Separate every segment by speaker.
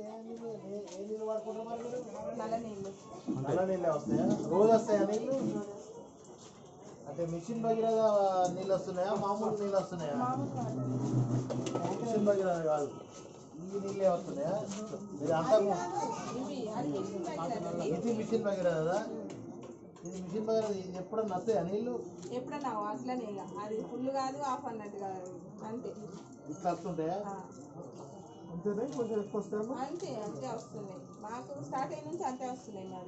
Speaker 1: ఏ నీళ్ళు ఏ- ఏ నీళ్ళు వాడుకుంటారు మరి మీరు
Speaker 2: నల్ల నీళ్ళు
Speaker 1: నల్ల నీళ్ళే వస్తాయా రోజు వస్తాయా నీళ్ళు అంటే మిషన్ భగీరథ నీళ్ళు వస్తున్నాయా మామూలు నీళ్ళు వస్తున్నాయా మిషన్ భగీరథ కాదు ఈ నీళ్ళే వస్తున్నాయా మీరు అంతా
Speaker 2: ఇవి అది మిషన్ భగీరథ
Speaker 1: ఇది మిషన్ భగీరథ ఇది మిషన్ భగీరథ ఇది ఎప్పుడన్నా వస్తాయా నీళ్ళు
Speaker 2: ఎప్పుడన్నా అట్లనే ఇక అది ఫుల్ కాదు ఆఫ్ అన్నట్టు కాదు అంతే
Speaker 1: ఇట్లా వస్తుంటాయా
Speaker 2: ఆ.
Speaker 1: అంతేనా కొంచెం ఎక్కువ వస్తాయా
Speaker 2: అంతే అంతే వస్తున్నాయి మాకు స్టార్ట్ అయిన నుంచి అంతే వస్తున్నాయి మరి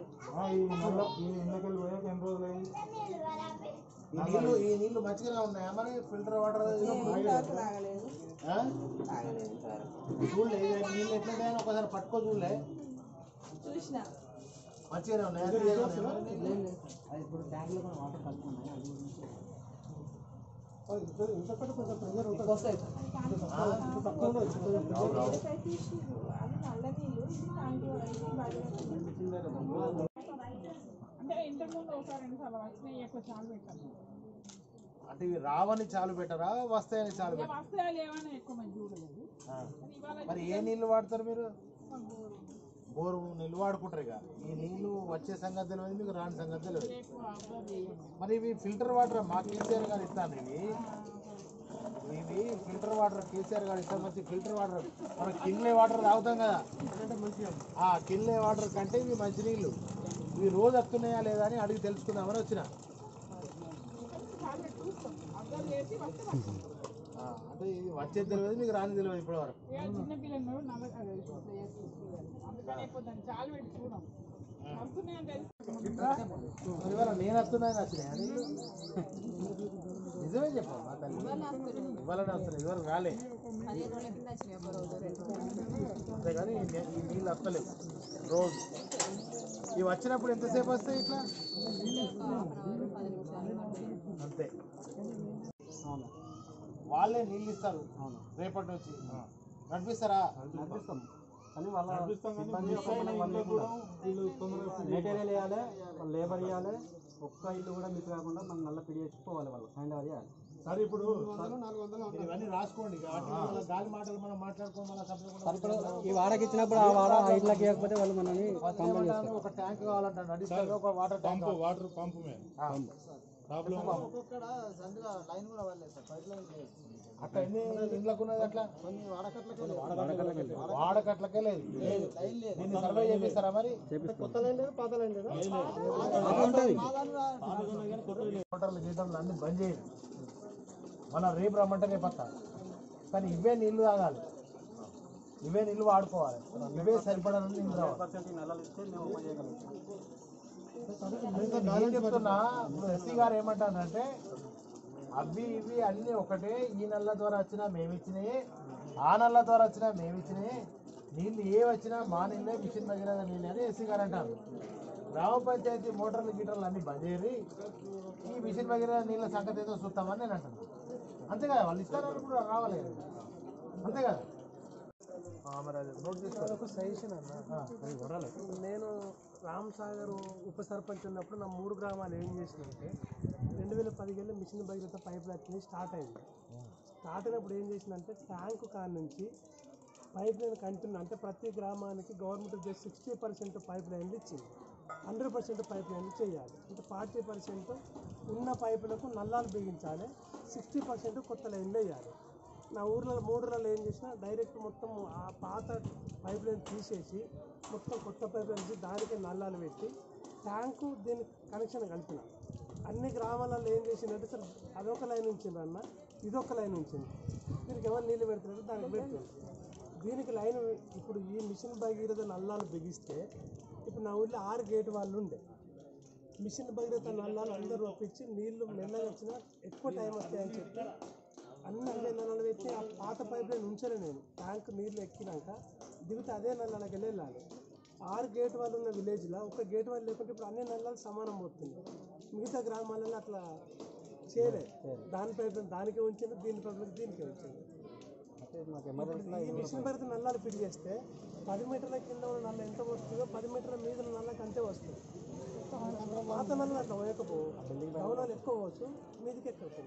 Speaker 1: ఈ నీళ్ళు ఈ నీళ్ళు మంచిగానే ఉన్నాయా మరి ఫిల్టర్ వాటర్
Speaker 2: ఇంతవరకు తాగలేదు
Speaker 1: ఆ?
Speaker 2: తాగలేదు ఇంతవరకు
Speaker 1: చూడలే ఇది నీళ్ళు ఎట్లుంటాయని ఒకసారి పట్టుకో చూడలే
Speaker 2: చూసిన
Speaker 1: మంచిగానే ఉన్నాయా క్లియర్గా ఉన్నాయా మరి నీళ్ళు?
Speaker 3: ఇప్పుడు ట్యాంక్లో కూడా వాటర్ కలుపుకున్నాయి అది
Speaker 1: ఎక్కువ వస్తాయి ఆ?
Speaker 2: వేడిపై తీసిర్రు అది నల్ల నీళ్ళు ఇది తాగి ఇది భగీరథ
Speaker 4: అంటే ఇంతకుముందు ఒకసారి రెండు సార్లు వచ్చినాయి ఎక్కువ చాలు పెట్టాను
Speaker 1: అంటే ఇవి రావని చాలు పెట్టరా వస్తాయని చాలు
Speaker 4: ఇక
Speaker 1: పెట్టరా
Speaker 4: వస్తాయా లేవని ఎక్కువ మంది చూడలేదు
Speaker 1: ఆ.
Speaker 4: కానీ ఇవాళ
Speaker 1: మరి ఏ నీళ్ళు వాడతారు మీరు
Speaker 4: బోరు
Speaker 1: బోరు నీళ్ళు వాడుకుంటారు ఇక ఈ నీళ్ళు వచ్చే సంగతి తెలియదు మీకు రాని సంగతి తెలియదు
Speaker 4: ఎక్కువ అబ్జర్వ్ చేయను
Speaker 1: మరి ఇవి ఫిల్టర్ వాటర్ మా కేసీఆర్ గారు ఇస్తాను ఇవి ఇవి ఫిల్టర్ వాటర్ కేసీఆర్ గారు ఇస్తాం మంచి ఫిల్టర్ వాటర్ మనం కిన్లే వాటర్ తాగుతాం కదా ఆ కిన్లే వాటర్ కంటే ఇవి మంచి నీళ్ళు ఇవి రోజు వస్తున్నాయా లేదా అని అడిగి తెలుసుకుందామని వచ్చిన
Speaker 4: చాలు పెట్టి చూస్తాం అబ్జర్వ్ చేసి వస్తే వస్తాం.
Speaker 1: ఆ, అంటే ఇది వచ్చేది తెలియదు మీకు రాని తెలియదు ఇప్పటి వరకు
Speaker 4: ఇక చిన్న పిల్లలు నల్ల అదే ఇట్లా చేసుకుంటారు. అందుకని ఎక్కువ దాన్ని చాలు పెట్టి చూడం వస్తున్నాయని తెలుసు
Speaker 1: మరి ఇవాళ నేను వస్తున్నాయని వచ్చినాయా నీళ్ళు నిజమే చెప్పు మా తల్లి ఇవాళనే వస్తున్నాయి ఇదివరకు రాలే
Speaker 2: పదిహేను రోజుల కింద వచ్చినాయి ఒక రోజు రెండు
Speaker 1: అంతేగాని ఈ నీ- ఈ నీళ్ళు వస్తలేవు రోజు ఇవి వచ్చినప్పుడు ఎంతసేపు వస్తాయి ఇట్లా
Speaker 2: పది నిమిషాలు
Speaker 1: అంతే
Speaker 3: అవును
Speaker 1: వాళ్ళే నీళ్ళు ఇస్తారు
Speaker 3: అవును
Speaker 1: రేపటి నుంచి నడిపిస్తారా
Speaker 3: నడిపిస్తాం కానీ వాళ్ళ సిబ్బంది ఒక మనం వాళ్ళు లేకుండా. మెటీరియల్ వేయాలి వాళ్ళు లేబర్ ఇవ్వాలి ఒక్క ఇల్లు కూడా మిస్ కాకుండా మనం నల్ల పిడి పోవాలి వాళ్ళు హ్యాండ్ ఓవర్ చేయాలి
Speaker 1: సరే ఇప్పుడు మీరు ఇవన్నీ రాసుకోండి కాబట్టి వాళ్ళ గాలి మాటలు మనం మాట్లాడుకోవాలి మన
Speaker 3: సార్ ఇప్పుడు ఈ వాడకి ఇచ్చినప్పుడు ఆ వాడ ఆ ఇళ్ళకి ఇవ్వకపోతే వాళ్ళు మనల్ని కంప్లైంట్ చేస్తారు
Speaker 1: ఒక ట్యాంక్ కావాలంటే నడిస్తారు ఒక వాటర్ ట్యాంక్
Speaker 5: వాటర్ పంపు మీద ప్రాబ్లం
Speaker 1: ఒక్కొక్కడ సందుగా లైన్ కూడా వాళ్ళే సార్ పైప్ లైన్ అట్లా ఎన్ని ఇండ్లకు ఉన్నది అట్లా కొన్ని వాడకట్లకే వాడకట్లకే లేదు లేదు దీన్ని సర్వే చేపిస్తారా మరి కొత్త లైన్ లేదు పాత లైన్ లేదు మోటార్లు జీతంలు అన్ని బంద్ చేయండి మన రేపు రమ్మంటే రేపు వస్తా కానీ ఇవే నీళ్లు తాగాలి ఇవే నీళ్లు వాడుకోవాలి ఇవే సరిపడాలని నీళ్ళు రావాలి
Speaker 3: పర్సెంట్ నెలలు ఇస్తే మేము ఓపెన్ చేయగలుగుతాం
Speaker 1: ఇంకా నేను చెప్తున్నా ఇప్పుడు ఎస్సీ గారు ఏమంటానంటే అవి ఇవి అన్నీ ఒకటే ఈ నల్ల ద్వారా వచ్చినా మేము ఇచ్చినాయి ఆ నల్ల ద్వారా వచ్చినా మేము ఇచ్చినాయి నీళ్ళు ఏ వచ్చినా మా నీళ్ళే మిషన్ దగ్గర నీళ్ళు అని ఎస్సీ గారు అంటారు గ్రామ పంచాయతీ మోటార్లు గీటర్లు అన్ని బంద్ చేయరి ఈ మిషన్ దగ్గర నీళ్ళ సంగతి ఏదో చూస్తామని నేను అంటాను అంతే కదా వాళ్ళు ఇస్తారని కూడా రావాలి కదా. అంతే కదా ఆ, మరి అది నోట్ చేసుకోవాలి
Speaker 6: ఒక సజెషన్ అన్న నేను రామ్ సాగర్ ఉప సర్పంచ్ ఉన్నప్పుడు నా మూడు గ్రామాలు ఏం చేసినంటే రెండు వేల పదిహేను mission Bhagiratha pipeline start అయింది స్టార్ట్ అయినప్పుడు ఏం చేసిందంటే ట్యాంకు కాడ నుంచి పైప్ లైన్ కంటిన్యూ అంటే ప్రతి గ్రామానికి government just sixty percent pipe లైన్లు ఇచ్చింది హండ్రెడ్ పర్సెంట్ పైప్ లైన్లు చేయాలి అంటే ఫార్టీ పర్సెంట్ ఉన్న పైపులకు నల్లాలు బిగించాలి సిక్స్టీ పర్సెంట్ కొత్త లైన్లు వేయాలి నా ఊర్లో మూడులలో ఏం చేసినా డైరెక్ట్ మొత్తం ఆ పాత పైప్ లైన్ తీసేసి మొత్తం కొత్త పైప్ లైన్ తీసి దానికి నల్లాలు పెట్టి ట్యాంకు దీని కనెక్షన్ కలిపిన అన్ని గ్రామాలలో ఏం చేసిందంటే సార్ అదొక లైన్ ఉంచింది అన్న ఇదొక లైన్ ఉంచింది దీనికి ఎవరు నీళ్ళు పెడుతున్నారు దానికి పెడుతుంది దీనికి లైన్ ఇప్పుడు ఈ మిషన్ భగీరథ నల్లాలు బిగిస్తే ఇప్పుడు నా ఊళ్ళో ఆరు గేట్ వాళ్ళు ఉండే మిషన్ భగీరథ నల్లాలు అందరూ ఒప్పించి నీళ్లు మెల్లగా వచ్చినా ఎక్కువ టైం వస్తాయని చెప్పి అన్ని అవే నల్లాలు పెట్టి ఆ పాత పైప్ లైన్ ఉంచలే నేను ట్యాంక్ నీళ్ళు ఎక్కినాక దిగితే అదే నల్లాలకి వెళ్ళాలి ఆరు గేట్ వాళ్ళు ఉన్న విలేజ్లో ఒక గేట్ వాళ్ళు లేకుంటే ఇప్పుడు అన్ని నల్లాలు సమానం పోతుంది మిగతా గ్రామాలలో అట్లా చేయలే దాని పైప్ లైన్ దానికే ఉంచింది దీని పైప్ లైన్ దీనికే ఉంచింది
Speaker 3: అయితే మాకు ఎమర్జెన్సీలో
Speaker 6: ఈ మిషన్ పెడితే నల్లాలు ఫిట్ చేస్తే పది మీటర్ల కింద ఉన్న నల్ల ఎంత వస్తుందో పది మీటర్ల మీద ఉన్న నల్లకి అంతే వస్తుంది పాత నల్ల అట్లా పోయకపోవు డౌనాలు ఎక్కువ పోవచ్చు మీదికి ఎక్కువ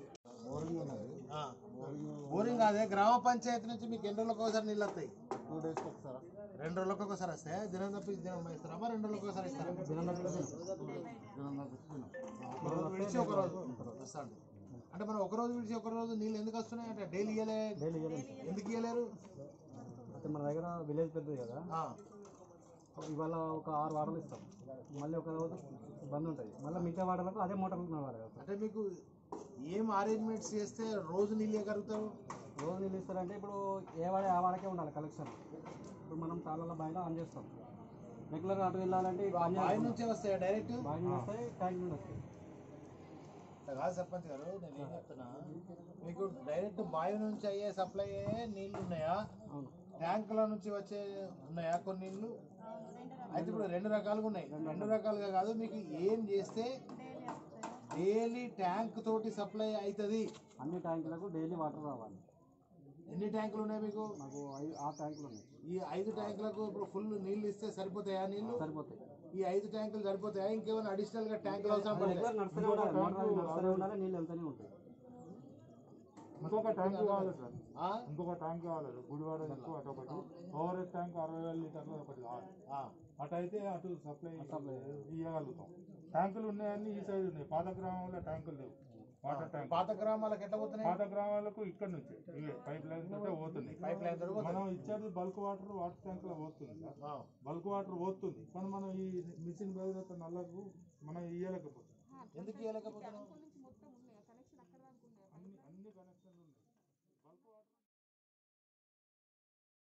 Speaker 5: బోరింగ్ ఉన్నది
Speaker 1: ఆ. బోరింగ్ అదే గ్రామ పంచాయతీ నుంచి మీకు ఎన్ని రోజులకు ఒకసారి నీళ్ళు వస్తాయి
Speaker 5: టూ డేస్కి ఒకసారి
Speaker 1: రెండు రోజులకు ఒకసారి వస్తాయి దినం తప్పి దినం ఇస్తారా రెండు రోజులకు ఒకసారి ఇస్తారా
Speaker 5: దినం తప్పించుకున్నాం
Speaker 1: ఒక రోజు విడిచి ఒక రోజు వస్తాండి అంటే మనం ఒక రోజు విడిచి ఒక రోజు నీళ్ళు ఎందుకు వస్తున్నాయి అంటే డైలీ ఇయ్యలే
Speaker 3: డైలీ ఇవ్వలేము సార్
Speaker 1: ఎందుకు ఇయ్యలేరు
Speaker 3: అయితే మన దగ్గర విలేజ్ పెద్దది కదా
Speaker 1: ఆ.
Speaker 3: ఇవాళ ఒక ఆరు వాటర్లు ఇస్తాం మళ్ళీ ఒక రోజు బంద్ ఉంటుంది మళ్ళీ మిగతా వాటర్లకు అదే మోటార్లు నడవాలి కదా సార్
Speaker 1: అంటే మీకు ఏం అరేంజ్మెంట్స్ చేస్తే రోజు నీళ్ళు ఇవ్వగలుగుతారు
Speaker 3: రోజు నీళ్ళు ఇస్తారంటే ఇప్పుడు ఏ వాడే ఆ వాడకే ఉండాలి కలెక్షన్ ఇప్పుడు మనం తాళాల బాయిలో ఆన్ చేస్తాం రెగ్యులర్గా అటు వెళ్ళాలంటే ఇక ఆన్
Speaker 1: బావి
Speaker 3: చేస్తాం
Speaker 1: నుంచే వస్తాయా డైరెక్ట్
Speaker 3: బావి నుండి వస్తాయి ట్యాంక్ నుండి వస్తాయి
Speaker 1: అట్లా కాదు సర్పంచ్ గారు నేను ఏం చెప్తున్నా మీకు డైరెక్ట్ బావి నుంచి అయ్యే సప్లై అయ్యే నీళ్ళు ఉన్నాయా
Speaker 3: అవును
Speaker 1: ట్యాంకుల నుంచి వచ్చే ఉన్నాయా కొన్ని నీళ్ళు అయితే ఇప్పుడు రెండు రకాలుగా ఉన్నాయి రెండు రకాలుగా కాదు మీకు ఏం చేస్తే డైలీ ట్యాంక్ తోటి సప్లై అవుతుంది
Speaker 3: అన్ని ట్యాంకులకు డైలీ వాటర్ రావాలి
Speaker 1: ఎన్ని ట్యాంకులు ఉన్నాయి మీకు
Speaker 3: మాకు ఐదు ఆరు ట్యాంకులు ఉన్నాయి
Speaker 1: ఈ ఐదు ట్యాంకులకు ఇప్పుడు ఫుల్ నీళ్ళు ఇస్తే సరిపోతాయా నీళ్ళు
Speaker 3: సరిపోతాయి
Speaker 1: ఈ ఐదు ట్యాంకులు సరిపోతాయా ఇంకేమైనా అడిషనల్ గా ట్యాంకులు అవసరం పడతాయి
Speaker 3: రెగ్యులర్ నడుస్తూనే ఉండాలి మోటార్ అది నడుస్తూనే ఉండాలి నీళ్ళు వెళ్తూనే ఉంటాయి
Speaker 5: ఇంకొక ట్యాంక్ కావాలి సార్
Speaker 1: ఆ?
Speaker 5: ఇంకొక ట్యాంక్ కావాలి గుడివాడ ఎక్కువ అటు ఒకటి ఓవరేజ్ ట్యాంక్ అరవై వేల లీటర్లు ఒకటి కావాలి
Speaker 1: ఆ.
Speaker 5: అటు అయితే అటు సప్లై ఇవ్వగలుగుతాం ట్యాంకులు ఉన్నాయని ఈ సైడ్ ఉన్నాయి పాత గ్రామంలో ట్యాంకులు లేవు వాటర్ ట్యాంక్
Speaker 1: పాత గ్రామాలకు ఎట్లా పోతున్నాయి
Speaker 5: పాత గ్రామాలకు ఇక్కడ నుంచి ఇవే పైప్ లైన్ తోటే పోతుంది
Speaker 1: పైప్ లైన్ ద్వారా పోతున్నాయి.
Speaker 5: మనం ఇచ్చేది బల్క్ వాటర్ వాటర్ ట్యాంక్ లో పోతుంది సార్
Speaker 1: ఆ.
Speaker 5: బల్క్ వాటర్ పోతుంది కానీ మనం ఈ మిషన్ భగీరథ నల్లకు మనం ఇయ్యలేకపోతున్నాం
Speaker 1: ఎందుకు ఇవ్వలేకపోతున్నాం